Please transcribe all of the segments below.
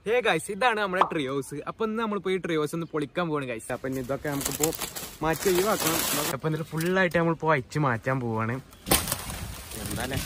Hey guys ഇതാണ് നമ്മുടെ ട്രിയോസ് അപ്പൊ ഇന്ന് നമ്മളിപ്പോ ഈ ട്രിയോസ് ഒന്ന് പൊളിക്കാൻ പോവാണ് ഗൈസ് അപ്പൊ ഇനി ഇതൊക്കെ നമുക്കിപ്പോ മാറ്റി ഒഴിവാക്കണം അപ്പൊ എന്നിട്ട് ഫുള്ളായിട്ട് നമ്മളിപ്പോ അയച്ച് മാറ്റാൻ പോവാണ് എന്താലേ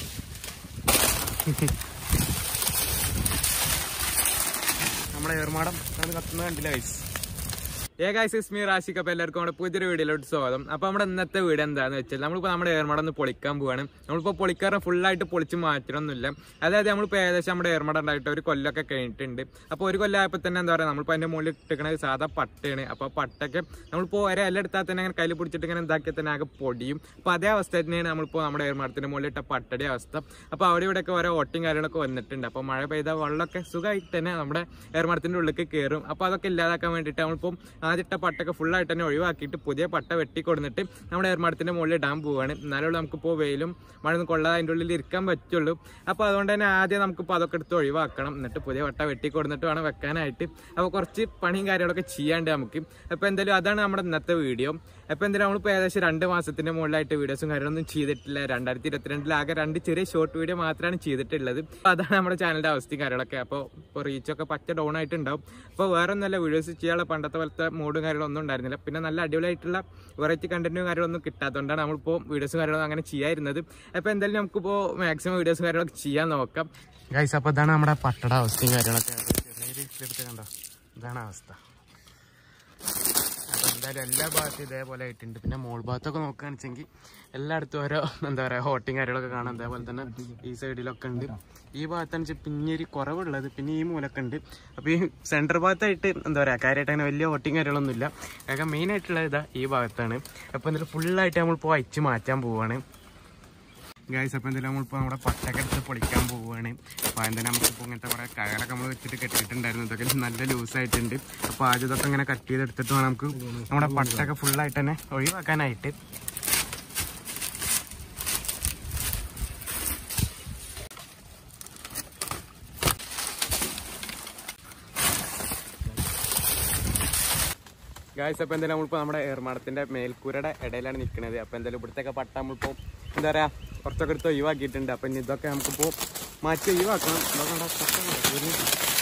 നമ്മളെ ഏർമാടം അത് കത്തുന്നത് കണ്ടില്ല ഗൈസ് ഏ ഗൈസ് ഇസ്മി റാഷിക്ക് അപ്പോൾ എല്ലാവർക്കും നമ്മുടെ പുതിയൊരു വീഡിയോയിലോട്ട് സ്വാഗതം അപ്പോൾ നമ്മുടെ ഇന്നത്തെ വീഡിയോ എന്താണെന്ന് വെച്ചാൽ നമ്മളിപ്പോൾ നമ്മുടെ ഏർമടം ഒന്ന് പൊളിക്കാൻ പോവാണ് നമ്മളിപ്പോൾ പൊളിക്കാറ് ഫുള്ളായിട്ട് പൊളിച്ച് മാറ്റണമൊന്നുമില്ല അതായത് നമ്മളിപ്പോൾ ഏകദേശം നമ്മുടെ ഏർമടം ഉണ്ടായിട്ട് ഒരു കൊല്ലമൊക്കെ കഴിഞ്ഞിട്ടുണ്ട് അപ്പോൾ ഒരു കൊല്ലമായപ്പോൾ തന്നെ എന്താ പറയുക നമ്മളിപ്പോൾ അതിൻ്റെ മുകളിൽ ഇട്ടിക്കണത് സാധാ പട്ടയാണ് അപ്പോൾ ആ പട്ടയ്ക്ക് നമ്മളിപ്പോൾ ഒരേ എല്ലാം എടുത്താൽ തന്നെ അങ്ങനെ കയ്യിൽ പിടിച്ചിട്ട് ഇങ്ങനെ എന്താക്കിയാൽ തന്നെ ആകെ പൊടിയും അപ്പോൾ അതേ അവസ്ഥ തന്നെയാണ് നമ്മളിപ്പോൾ നമ്മുടെ ഏർമടത്തിൻ്റെ മുകളിൽ ഇട്ട പട്ടയുടെ അവസ്ഥ അപ്പോൾ അവിടെ ഇവിടെയൊക്കെ ഓരോ ഓട്ടിയും കാര്യങ്ങളൊക്കെ വന്നിട്ടുണ്ട് അപ്പോൾ മഴ പെയ്ത വെള്ളമൊക്കെ സുഖമായിട്ട് തന്നെ നമ്മുടെ ഏർമടത്തിൻ്റെ ഉള്ളിലേക്ക് കയറും അപ്പോൾ അതൊക്കെ ഇല്ലാതാക്കാൻ വേണ്ടിയിട്ട് നമ്മളിപ്പോൾ ആദ്യത്തെ പട്ടൊക്കെ ഫുള്ളായിട്ട് തന്നെ ഒഴിവാക്കിയിട്ട് പുതിയ പട്ട വെട്ടി കൊടുത്തിട്ട് നമ്മുടെ ഏർമാടത്തിന്റെ മുകളിൽ ഇടാൻ പോവാണ് എന്നാലും നമുക്കിപ്പോൾ വെയിലും മഴയൊന്നും കൊള്ളാതെ അതിൻ്റെ ഉള്ളിൽ ഇരിക്കാൻ പറ്റുള്ളൂ അപ്പോൾ അതുകൊണ്ട് തന്നെ ആദ്യം നമുക്കിപ്പോൾ അതൊക്കെ എടുത്ത് ഒഴിവാക്കണം എന്നിട്ട് പുതിയ പട്ട വെട്ടി കൊടുത്തിട്ട് വേണം വെക്കാനായിട്ട് അപ്പോൾ കുറച്ച് പണിയും കാര്യങ്ങളൊക്കെ ചെയ്യാണ്ട് നമുക്ക് അപ്പോൾ എന്തായാലും അതാണ് നമ്മുടെ ഇന്നത്തെ വീഡിയോ അപ്പോൾ എന്തായാലും നമ്മളിപ്പോൾ ഏകദേശം രണ്ട് മാസത്തിന്റെ മുകളിലായിട്ട് വീഡിയോസും കാര്യങ്ങളൊന്നും ചെയ്തിട്ടില്ല രണ്ടായിരത്തി ഇരുപത്തിരണ്ടിൽ ആകെ രണ്ട് ചെറിയ ഷോർട്ട് വീഡിയോ മാത്രമാണ് ചെയ്തിട്ടുള്ളത് അപ്പോൾ അതാണ് നമ്മുടെ ചാനലിന്റെ അവസ്ഥയും കാര്യങ്ങളൊക്കെ അപ്പോൾ ഇപ്പോൾ റീച്ചൊക്കെ പച്ച ഡൗൺ ആയിട്ടുണ്ടാവും അപ്പോൾ വേറെ ഒന്നല്ല വീഡിയോസ് ചെയ്യാനുള്ള പണ്ടത്തെ പോലത്തെ മൂഡും കാര്യങ്ങളൊന്നും ഉണ്ടായിരുന്നില്ല പിന്നെ നല്ല അടിപൊളിയായിട്ടുള്ള വെറൈറ്റി കണ്ടന്റും കാര്യങ്ങളൊന്നും കിട്ടാത്തതുകൊണ്ടാണ് നമ്മളിപ്പോൾ വീഡിയോസും കാര്യങ്ങളും അങ്ങനെ ചെയ്യായിരുന്നത് അപ്പോൾ എന്തായാലും നമുക്കിപ്പോൾ മാക്സിമം വീഡിയോസും കാര്യങ്ങളൊക്കെ ചെയ്യാൻ നോക്കാം ഗൈസ് അപ്പോൾ ഇതാണ് നമ്മുടെ പട്ടട അവസ്ഥയും കാര്യങ്ങളൊക്കെ ചെറിയൊരു ഇതെടുത്ത് കണ്ടോ ഇതാണ് അവസ്ഥ അപ്പോൾ എന്തായാലും എല്ലാ ഭാഗത്തും ഇതേപോലെ ആയിട്ടുണ്ട് പിന്നെ മോൾ ഭാഗത്തൊക്കെ നോക്കുകയാണെന്ന് വെച്ചെങ്കിൽ എല്ലായിടത്തും ഓരോ എന്താ പറയുക ഹോട്ടിങ് കാര്യങ്ങളൊക്കെ കാണാം അതേപോലെ തന്നെ ഈ സൈഡിലൊക്കെ ഉണ്ട് ഈ ഭാഗത്താണ് വെച്ചാൽ പിന്നെ ഒരു കുറവുള്ളത് പിന്നെ ഈ മൂലൊക്കെ ഉണ്ട് അപ്പോൾ ഈ സെൻറ്റർ ഭാഗത്തായിട്ട് എന്താ പറയുക കാര്യമായിട്ട് അങ്ങനെ വലിയ ഹോട്ടിങ് കാര്യങ്ങളൊന്നുമില്ല അതൊക്കെ മെയിൻ ആയിട്ടുള്ളത് ഇതാ ഈ ഭാഗത്താണ് അപ്പോൾ എന്നിട്ട് ഫുള്ളായിട്ട് നമ്മളിപ്പോൾ അയച്ച് മാറ്റാൻ പോവുകയാണ് ഗായ്സ് അപ്പോൾ എന്തായാലും നമ്മളിപ്പോൾ നമ്മുടെ പട്ടൊക്കെ എടുത്ത് പൊളിക്കാൻ പോവുകയാണ് അപ്പോൾ എന്തായാലും നമുക്കിപ്പോൾ ഇങ്ങനത്തെ കുറേ കയറൊക്കെ നമ്മൾ വെച്ചിട്ട് കെട്ടിയിട്ടുണ്ടായിരുന്നു ഇതൊക്കെ നല്ല ലൂസായിട്ടുണ്ട് അപ്പോൾ ആദ്യം ഇതൊക്കെ ഇങ്ങനെ കട്ട് ചെയ്തെടുത്തിട്ട് വേണം നമുക്ക് നമ്മുടെ പട്ടൊക്കെ ഫുള്ളായിട്ട് തന്നെ ഒഴിവാക്കാനായിട്ട് ഗായ്സ് അപ്പോൾ എന്തായാലും നമ്മളിപ്പോൾ നമ്മുടെ ഏർമാടത്തിൻ്റെ മേൽക്കൂരയുടെ ഇടയിലാണ് നിൽക്കുന്നത് അപ്പോൾ എന്തായാലും ഇവിടുത്തെയൊക്കെ പട്ട നമ്മളിപ്പോൾ എന്താ പറയുക കുറച്ചൊക്കെ എടുത്ത് ഒഴിവാക്കിയിട്ടുണ്ട് അപ്പം ഇനി ഇതൊക്കെ നമുക്കിപ്പോൾ മാറ്റി ഒഴിവാക്കണം ഇതൊക്കെ അവിടെ പട്ട കിടക്കുന്നു.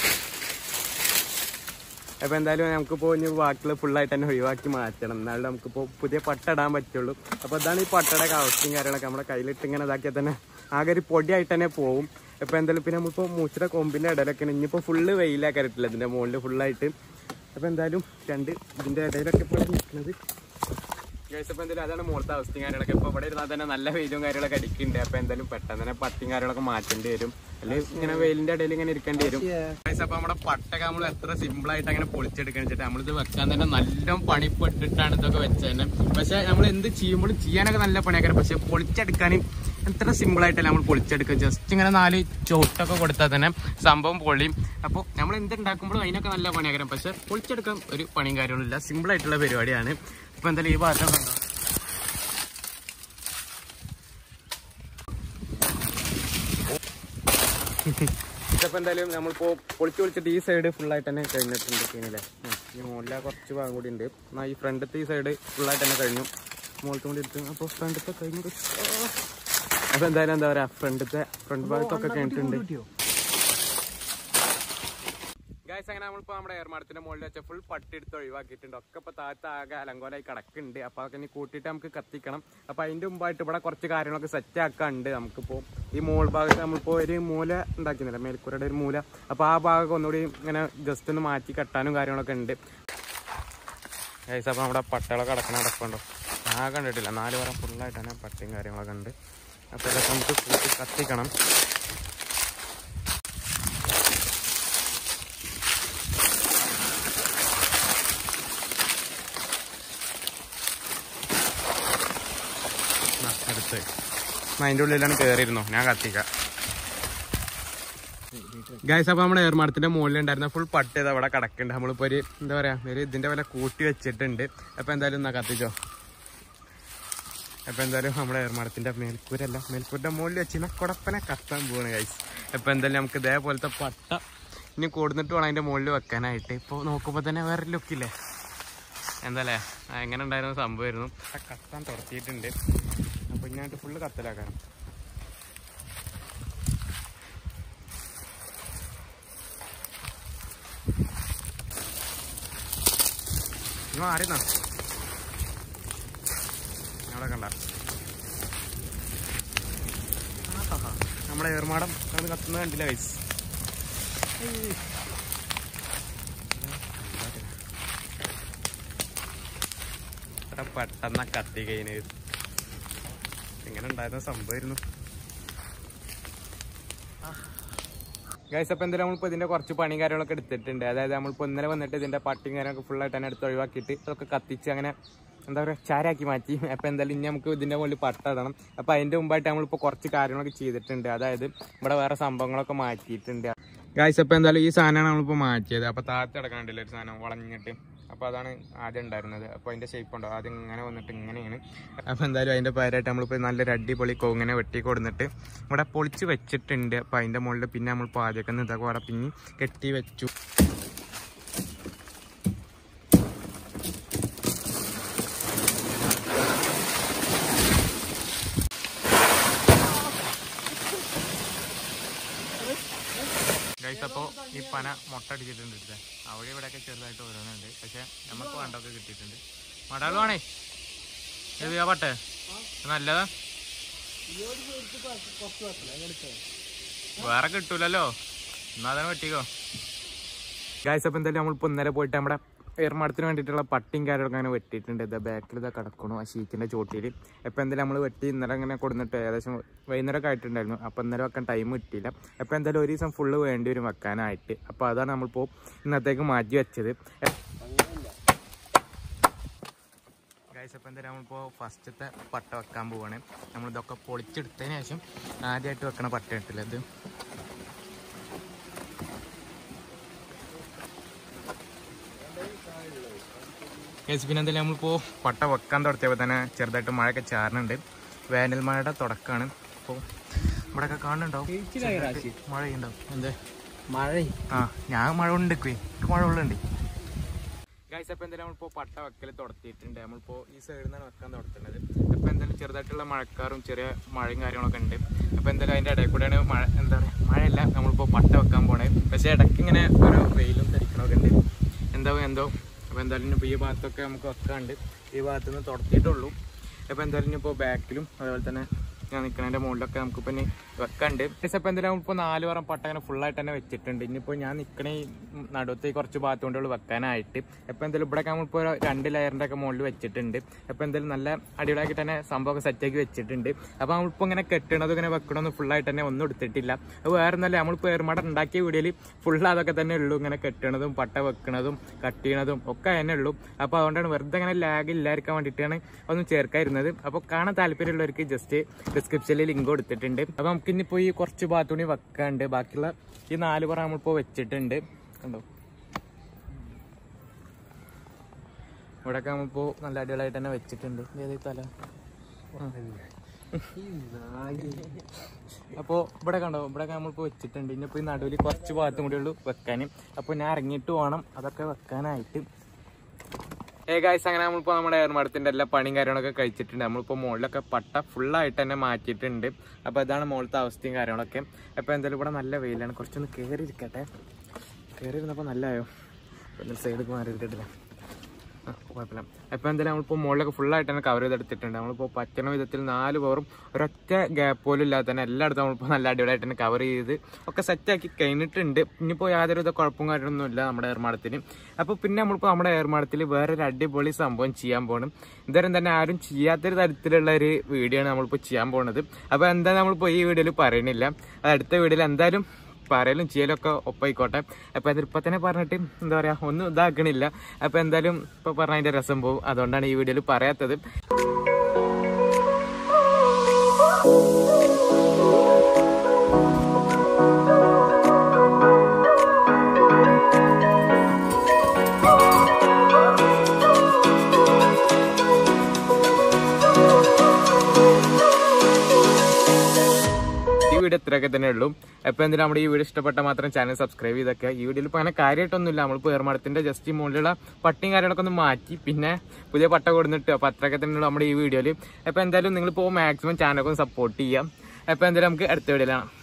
അപ്പോൾ എന്തായാലും നമുക്കിപ്പോൾ ഇനി ബാക്കിയുള്ള ഫുള്ളായിട്ട് തന്നെ ഒഴിവാക്കി മാറ്റണം എന്നാലും നമുക്കിപ്പോൾ പുതിയ പട്ട ഇടാൻ പറ്റുള്ളൂ അപ്പോൾ അതാണ് ഈ പട്ടയുടെ അവസ്ഥയും കാര്യങ്ങളൊക്കെ നമ്മുടെ കയ്യിലിട്ട് ഇങ്ങനെ ഇതാക്കിയാൽ തന്നെ ആകെ ഒരു പൊടിയായിട്ട് തന്നെ പോവും അപ്പോൾ എന്തായാലും പിന്നെ നമ്മളിപ്പോൾ മൂച്ചിയുടെ കൊമ്പിൻ്റെ ഇടയിലൊക്കെ ഇനിയിപ്പോൾ ഫുള്ള് വെയിലാക്കാൻ പറ്റില്ല ഇതിൻ്റെ മുകളിൽ ഫുള്ളായിട്ട് അപ്പോൾ എന്തായാലും രണ്ട് ഇതിൻ്റെ ഇടയിലൊക്കെ ഇപ്പോൾ നിൽക്കുന്നത് അപ്പോൾ എന്തായാലും അതാണ് മുകളത്തെ അവസ്ഥയും കാര്യങ്ങളൊക്കെ ഇപ്പോൾ ഇവിടെ ഇരുന്നാൽ തന്നെ നല്ല വെയിലും കാര്യങ്ങളൊക്കെ അടിക്കുന്നുണ്ട് അപ്പോൾ എന്തായാലും പെട്ടെന്ന് തന്നെ പട്ടിയും കാര്യങ്ങളൊക്കെ മാറ്റേണ്ടി വരും അല്ലെങ്കിൽ ഇങ്ങനെ വെയിലിൻ്റെ ഇടയിൽ ഇങ്ങനെ ഇരിക്കേണ്ടി വരും അപ്പോൾ നമ്മുടെ പട്ടൊക്കെ നമ്മൾ എത്ര സിമ്പിൾ ആയിട്ട് അങ്ങനെ പൊളിച്ചെടുക്കണം വെച്ചിട്ട് നമ്മളിത് വെക്കാൻ തന്നെ നല്ല പണിപ്പെട്ടിട്ടാണ് ഇതൊക്കെ വെച്ചത് തന്നെ പക്ഷേ നമ്മൾ എന്ത് ചെയ്യുമ്പോഴും ചെയ്യാനൊക്കെ നല്ല പണിയാക്കാരം പക്ഷെ പൊളിച്ചെടുക്കാനും എത്ര സിമ്പിൾ ആയിട്ടല്ല നമ്മൾ പൊളിച്ചെടുക്കുക ജസ്റ്റ് ഇങ്ങനെ നാല് ചോട്ടൊക്കെ കൊടുത്താൽ തന്നെ സംഭവം പൊളിയും അപ്പോൾ നമ്മൾ എന്ത് ഉണ്ടാക്കുമ്പോഴും അതിനൊക്കെ നല്ല പണിയാക്കണം പക്ഷെ പൊളിച്ചെടുക്കാൻ ഒരു പണിയും കാര്യമൊന്നുമില്ല സിമ്പിൾ ആയിട്ടുള്ള പരിപാടിയാണ് ഇപ്പൊ എന്തായാലും ഈ ഭാഗത്തൊക്കെ ഉണ്ടോ ഇതപ്പോ എന്തായാലും നമ്മളിപ്പോ പൊളിച്ച് പൊളിച്ചിട്ട് ഈ സൈഡ് ഫുള്ളായിട്ട് തന്നെ കഴിഞ്ഞിട്ടുണ്ട് സീനല്ലേ ഈ മുകളിലെ കുറച്ച് ഭാഗം കൂടി ഉണ്ട് എന്നാ ഈ ഫ്രണ്ടത്തെ ഈ സൈഡ് ഫുള്ളായിട്ട് തന്നെ കഴിഞ്ഞു മുകളിലത്തെ കൂടി എടുത്തു അപ്പോൾ ഫ്രണ്ടത്തെ കഴിഞ്ഞു അപ്പൊ എന്തായാലും എന്താ പറയാ ഫ്രണ്ടത്തെ ഫ്രണ്ട് ഭാഗത്തൊക്കെ കഴിഞ്ഞിട്ടുണ്ട് ഗായ്സ് അങ്ങനെ നമ്മളിപ്പോ നമ്മുടെ ഏർമാടത്തിന്റെ മുകളിൽ വെച്ച ഫുൾ പട്ടി എടുത്ത് ഒഴിവാക്കിയിട്ടുണ്ട് ഒക്കെ ഇപ്പൊ താഴത്ത് ആകെ അലങ്കോലായി കിടക്കുന്നുണ്ട് അപ്പൊ അതൊക്കെ ഇനി കൂട്ടിയിട്ട് നമുക്ക് കത്തിക്കണം അപ്പൊ അതിന്റെ മുമ്പായിട്ട് ഇവിടെ കുറച്ച് കാര്യങ്ങളൊക്കെ സെറ്റ് ആക്കാനുണ്ട് നമുക്കിപ്പോ ഈ മോൾ ഭാഗത്ത് നമ്മളിപ്പോ ഒരു മൂല ഉണ്ടാക്കുന്നില്ല മേൽക്കൂരയുടെ ഒരു മൂല അപ്പൊ ആ ഭാഗമൊക്കെ ഒന്നുകൂടി ഇങ്ങനെ ജസ്റ്റ് ഒന്ന് മാറ്റി കെട്ടാനും കാര്യങ്ങളൊക്കെ ഉണ്ട് ഗൈസ് അപ്പൊ നമ്മുടെ പട്ടകളൊക്കെ കിടക്കണ കിടപ്പുണ്ടോ ആ കണ്ടിട്ടില്ല നാല് പേരെ ഫുള്ളായിട്ട് തന്നെ പട്ടിയും കാര്യങ്ങളൊക്കെ ഉണ്ട് അപ്പൊ ഇതൊക്കെ നമുക്ക് കൂട്ടി കത്തിക്കണം അടുത്ത് അതിൻ്റെ ഉള്ളിലാണ് കയറിയിരുന്നു ഞാൻ കത്തിക്ക ഗൈസ് അപ്പൊ നമ്മുടെ ഏർമാടത്തിന്റെ മുകളിൽ ഉണ്ടായിരുന്ന ഫുൾ പട്ട് ഇത് അവിടെ കിടക്കുന്നുണ്ട് നമ്മളിപ്പോ ഒരു എന്താ പറയാ ഒരു ഇതിന്റെ വില കൂട്ടി വെച്ചിട്ടുണ്ട് അപ്പൊ എന്തായാലും എന്നാ കത്തിച്ചോ അപ്പൊ എന്തായാലും നമ്മുടെ ഏർമാടത്തിന്റെ മേൽക്കൂരല്ല മേൽക്കൂരിന്റെ മുകളിൽ വെച്ചിരുന്ന കുടപ്പനെ കത്താൻ പോവാണ് ഗൈസ് അപ്പൊ എന്തായാലും നമുക്ക് ഇതേപോലത്തെ പട്ട ഇനി കൊടുത്തിട്ട് വേണം അതിന്റെ മുകളിൽ വെക്കാനായിട്ട് ഇപ്പൊ നോക്കുമ്പോ തന്നെ വേറെ ലുക്കില്ലേ എന്താല്ലേ എങ്ങനെ ഉണ്ടായിരുന്ന സംഭവമായിരുന്നു ആ കത്താൻ തുറത്തിയിട്ടുണ്ട് അപ്പൊ ഇങ്ങോട്ട് ഫുള്ള് കത്തലാക്കാൻ ഇത് മാറിന്നാ അവിടെ കണ്ട നമ്മുടെ ഏർമാടം അത് കത്തുന്നത് കണ്ടില്ല വയസ്സ് എത്ര പെട്ടെന്ന കത്തി കഴിഞ്ഞ് എങ്ങനെ ഉണ്ടായിരുന്ന സംഭവമായിരുന്നു ഗൈസ് അപ്പോൾ എന്തായാലും നമ്മളിപ്പോൾ ഇതിൻ്റെ കുറച്ച് പണി കാര്യങ്ങളൊക്കെ എടുത്തിട്ടുണ്ട് അതായത് നമ്മളിപ്പോൾ ഇന്നലെ വന്നിട്ട് ഇതിൻ്റെ പട്ടിയും കാര്യങ്ങളൊക്കെ ഫുള്ളായിട്ട് തന്നെ എടുത്ത് ഒഴിവാക്കിയിട്ട് അതൊക്കെ കത്തിച്ച് അങ്ങനെ എന്താ പറയുക ചാരാക്കി മാറ്റി അപ്പോൾ എന്തായാലും ഇനി നമുക്ക് ഇതിൻ്റെ മുകളിൽ പട്ട ഇടണം അപ്പോൾ അതിൻ്റെ മുമ്പായിട്ട് നമ്മളിപ്പോൾ കുറച്ച് കാര്യങ്ങളൊക്കെ ചെയ്തിട്ടുണ്ട് അതായത് ഇവിടെ വേറെ സംഭവങ്ങളൊക്കെ മാറ്റിയിട്ടുണ്ട് ഗൈസ് അപ്പോൾ എന്തായാലും ഈ സാധനമാണ് നമ്മളിപ്പോൾ മാറ്റിയത് അപ്പോൾ താഴത്ത് കിടക്കാണ്ടില്ല ഒരു സാധനം വളഞ്ഞിട്ട് അപ്പോൾ അതാണ് ആദ്യം ഉണ്ടായിരുന്നത് അപ്പോൾ അതിൻ്റെ ഷേപ്പ് ഉണ്ടോ ആദ്യം ഇങ്ങനെ വന്നിട്ട് ഇങ്ങനെയാണ് അപ്പോൾ എന്തായാലും അതിൻ്റെ പകരമായിട്ട് നമ്മളിപ്പോൾ നല്ലൊരു അടിപൊളി കൊങ്ങനെ വെട്ടി കൊടുത്തിട്ട് ഇവിടെ പൊളിച്ച് വെച്ചിട്ടുണ്ട് അപ്പോൾ അതിൻ്റെ മുകളിൽ പിന്നെ നമ്മളിപ്പോൾ ആദ്യമൊക്കെ ഇതൊക്കെ അവിടെ പിന്നെ കെട്ടി വെച്ചു ഗൈസ് അപ്പോൾ ഈ പന മുട്ട അടിച്ചിട്ടുണ്ട് ഇവിടുത്തെ അവിടെ ഇവിടെയൊക്കെ ചെറുതായിട്ട് ഓരോന്നുണ്ട് പക്ഷെ നമുക്ക് വേണ്ടൊക്കെ കിട്ടിയിട്ടുണ്ട് മടാളുവാണേ ഇത് ആ പട്ടേ നല്ലതാ വേറെ കിട്ടൂലല്ലോ എന്നാ തന്നെ വെട്ടിക്കോ ഗായ്സ് അപ്പം എന്തായാലും നമ്മളിപ്പോൾ ഇന്നലെ പോയിട്ട് നമ്മുടെ ഏർമാടത്തിന് വേണ്ടിയിട്ടുള്ള പട്ടിയും കാര്യങ്ങളൊക്കെ അങ്ങനെ വെട്ടിയിട്ടുണ്ട് ഇതാ ബാക്കിൽ ഇതാ കിടക്കണു ആ ഷീറ്റിൻ്റെ ചോട്ടിൽ അപ്പോൾ എന്തായാലും നമ്മൾ വെട്ടി ഇന്നലെ അങ്ങനെ കൊടുത്തിട്ട് ഏകദേശം വൈകുന്നേരമൊക്കെ ആയിട്ടുണ്ടായിരുന്നു അപ്പോൾ ഇന്നലെ വെക്കാൻ ടൈം കിട്ടിയില്ല അപ്പോൾ എന്തായാലും ഒരു ദിവസം ഫുള്ള് വേണ്ടി വരും വെക്കാനായിട്ട് അപ്പോൾ അതാണ് നമ്മളിപ്പോൾ ഇന്നത്തേക്ക് മാറ്റി വെച്ചത് ഗൈസ് അപ്പോൾ എന്തായാലും നമ്മളിപ്പോൾ ഫസ്റ്റത്തെ പട്ട വെക്കാൻ പോവാണ് നമ്മളിതൊക്കെ പൊളിച്ചെടുത്തതിന് ശേഷം ആദ്യമായിട്ട് വെക്കണ പട്ട ഇട്ടില്ല ഇത് ഗൈസ് പിന്നെ എന്തായാലും നമ്മളിപ്പോൾ പട്ട വെക്കാൻ തുടങ്ങിയപ്പോൾ തന്നെ ചെറുതായിട്ട് മഴയൊക്കെ ചാറുന്നുണ്ട് വേനൽ മഴയുടെ തുടക്കമാണ് അപ്പോൾ ഇവിടെയൊക്കെ കാണുന്നുണ്ടാവും ചെറുതായിട്ട് മഴ ഉണ്ടാവും എന്തേ മഴ ആ ഞാൻ മഴ ഉണ്ട് മഴ ഉള്ളുണ്ട് ഗൈസ് അപ്പോൾ എന്തായാലും നമ്മളിപ്പോൾ പട്ട വെക്കൽ തുടത്തിയിട്ടുണ്ട് നമ്മളിപ്പോൾ ഈ സൈഡിൽ നിന്നാണ് വെക്കാൻ തുടത്തുന്നത് അപ്പോൾ എന്തായാലും ചെറുതായിട്ടുള്ള മഴക്കാറും ചെറിയ മഴയും കാര്യങ്ങളൊക്കെ ഉണ്ട് അപ്പോൾ എന്തായാലും അതിൻ്റെ ഇടയിൽ കൂടെയാണ് മഴ എന്താ പറയുക മഴയല്ല നമ്മളിപ്പോൾ പട്ട വെക്കാൻ പോണേ പക്ഷേ ഇടയ്ക്ക് ഇങ്ങനെ ഓരോ വെയിലും തെറിക്കണമൊക്കെ ഉണ്ട് എന്തോ എന്തോ അപ്പോൾ എന്തായാലും ഇനിയിപ്പോൾ ഈ ഭാഗത്തൊക്കെ നമുക്ക് വെക്കാണ്ട് ഈ ഭാഗത്ത് നിന്ന് തുടത്തിയിട്ടുള്ളൂ അപ്പോൾ എന്തായാലും ഇനിയിപ്പോൾ ബാക്കിലും അതുപോലെ തന്നെ ഞാൻ നിൽക്കുന്നതിൻ്റെ മുകളിലൊക്കെ നമുക്കിപ്പോൾ ഇനി വെക്കണ്ട് പക്ഷേ അപ്പോൾ എന്തായാലും ഇപ്പോൾ നാല് പറം പട്ട അങ്ങനെ ഫുള്ളായിട്ട് തന്നെ വെച്ചിട്ടുണ്ട് ഇനിയിപ്പോൾ ഞാൻ നിൽക്കണ ഈ നടുവത്തെ ഈ കുറച്ച് ഭാഗത്ത് കൊണ്ടുള്ള വെക്കാനായിട്ട് അപ്പോൾ എന്തായാലും ഇവിടെ നമ്മളിപ്പോൾ ഒരു രണ്ട് ലെയറിൻ്റെ ഒക്കെ മുകളിൽ വെച്ചിട്ടുണ്ട് അപ്പോൾ എന്തായാലും നല്ല അടിപൊളിയാക്കി തന്നെ സംഭവമൊക്കെ സെറ്റാക്കി വെച്ചിട്ടുണ്ട് അപ്പോൾ നമ്മളിപ്പോൾ ഇങ്ങനെ കെട്ടണതും ഇങ്ങനെ വെക്കണമെന്ന് ഫുള്ളായിട്ട് തന്നെ ഒന്നും എടുത്തിട്ടില്ല അത് വേറെ ഒന്നല്ല നമ്മളിപ്പോൾ ഏർമാട ഉണ്ടാക്കിയ വീഡിയോയിൽ ഫുൾ അതൊക്കെ തന്നെ ഉള്ളൂ ഇങ്ങനെ കെട്ടണതും പട്ട വെക്കണതും കട്ട് ചെയ്യണതും ഒക്കെ തന്നെ ഉള്ളൂ അപ്പോൾ അതുകൊണ്ടാണ് വെറുതെ അങ്ങനെ ലാഗ് ഇല്ലായിരിക്കാൻ വേണ്ടിയിട്ടാണ് ഒന്നും ചേർക്കാതിരുന്നത് അപ്പോൾ കാണാൻ താല്പര്യമുള്ളവർക്ക് ജസ്റ്റ് ഡിസ്ക്രിപ്ഷനിൽ ലിങ്ക് കൊടുത്തിട്ടുണ്ട് അപ്പോൾ നമുക്ക് ഇനിയിപ്പോൾ ഈ കുറച്ച് ഭാഗത്തുണി വെക്കാണ്ട് ബാക്കിയുള്ള ഈ നാല് പറ നമ്മളിപ്പോൾ വെച്ചിട്ടുണ്ട് കണ്ടോ ഇവിടെയൊക്കെ നമ്മളിപ്പോൾ നല്ല അടിപൊളിയായിട്ട് തന്നെ വെച്ചിട്ടുണ്ട് ഏത് തല അപ്പോൾ ഇവിടെ കണ്ടോ ഇവിടെ നമ്മളിപ്പോൾ വെച്ചിട്ടുണ്ട് ഇനിയിപ്പോൾ ഈ നടുവിൽ കുറച്ച് ഭാഗത്തും കൂടി ഉള്ളൂ വെക്കാൻ അപ്പോൾ ഞാൻ ഇറങ്ങിയിട്ട് വേണം അതൊക്കെ വെക്കാനായിട്ട് ഏ ഗായ്സ് അങ്ങനെ നമ്മളിപ്പോൾ നമ്മുടെ ഏർമാടത്തിൻ്റെ എല്ലാ പണിയും കാര്യങ്ങളൊക്കെ കഴിച്ചിട്ടുണ്ട് നമ്മളിപ്പോൾ മുകളിലൊക്കെ പട്ട ഫുള്ളായിട്ട് തന്നെ മാറ്റിയിട്ടുണ്ട് അപ്പോൾ ഇതാണ് മുകളിലത്തെ അവസ്ഥയും കാര്യങ്ങളൊക്കെ അപ്പോൾ എന്തായാലും ഇവിടെ നല്ല വെയിലാണ് കുറച്ചൊന്ന് കയറി ഇരിക്കട്ടെ കയറി ഇരുന്നപ്പോൾ നല്ലതായോ സൈഡിൽ മാറി ഇട്ടിട്ടില്ല ആ, കുഴപ്പമില്ല അപ്പോൾ എന്തായാലും നമ്മളിപ്പോൾ മുകളിലൊക്കെ ഫുള്ളായിട്ട് തന്നെ കവർ ചെയ്തെടുത്തിട്ടുണ്ട് നമ്മളിപ്പോൾ പറ്റണ വിധത്തിൽ നാല് പവറും ഒരൊറ്റ ഗ്യാപ്പ് പോലും ഇല്ലാതെ തന്നെ എല്ലായിടത്തും നമ്മളിപ്പോൾ നല്ല അടിപൊളിയായിട്ട് തന്നെ കവർ ചെയ്ത് ഒക്കെ സെറ്റാക്കി കഴിഞ്ഞിട്ടുണ്ട് ഇനിയിപ്പോൾ യാതൊരുവിധ കുഴപ്പവും കാര്യമൊന്നും ഇല്ല നമ്മുടെ ഏർമാടത്തിന് അപ്പോൾ പിന്നെ നമ്മളിപ്പോൾ നമ്മുടെ ഏർമാടത്തിൽ വേറൊരു അടിപൊളി സംഭവം ചെയ്യാൻ പോകണം ഇതുവരെ തന്നെ ആരും ചെയ്യാത്തൊരു തരത്തിലുള്ള ഒരു വീഡിയോ ആണ് നമ്മളിപ്പോൾ ചെയ്യാൻ പോകുന്നത് അപ്പോൾ എന്താ നമ്മളിപ്പോൾ ഈ വീഡിയോയിൽ പറയണില്ല അത് അടുത്ത വീഡിയോയിൽ എന്തായാലും പറയലും ചെയ്യലും ഒക്കെ ഒപ്പായിക്കോട്ടെ അപ്പോൾ അതിപ്പോൾ തന്നെ പറഞ്ഞിട്ട് എന്താ പറയുക ഒന്നും ഇതാക്കണില്ല അപ്പോൾ എന്തായാലും ഇപ്പോൾ പറഞ്ഞ അതിൻ്റെ രസം പോകും അതുകൊണ്ടാണ് ഈ വീഡിയോയിൽ പറയാത്തത് ഈ വീഡിയോ ഇത്രയൊക്കെ തന്നെ ഉള്ളൂ അപ്പോൾ എന്തിനാ നമ്മുടെ ഈ വീഡിയോ ഇഷ്ടപ്പെട്ട മാത്രം ചാനൽ സബ്സ്ക്രൈബ് ചെയ്തൊക്കെ ഈ വീഡിയോയിൽ ഇപ്പോൾ അങ്ങനെ കാര്യമായിട്ടൊന്നുമില്ല നമ്മൾ പേർമടത്തിൻ്റെ ജസ്റ്റ് ഈ മുകളിലുള്ള പട്ടിയും കാര്യങ്ങളൊക്കെ ഒന്ന് മാറ്റി പിന്നെ പുതിയ പട്ട കൊടുത്തിട്ട് അപ്പോൾ അത്രയൊക്കെ തന്നെ ഉള്ളൂ നമ്മുടെ ഈ വീഡിയോയിൽ അപ്പോൾ എന്തായാലും നിങ്ങളിപ്പോൾ മാക്സിമം ചാനലൊക്കെ ഒന്ന് സപ്പോർട്ട് ചെയ്യാം അപ്പോൾ എന്തായാലും നമുക്ക് അടുത്ത വീഡിയോയിലാണ്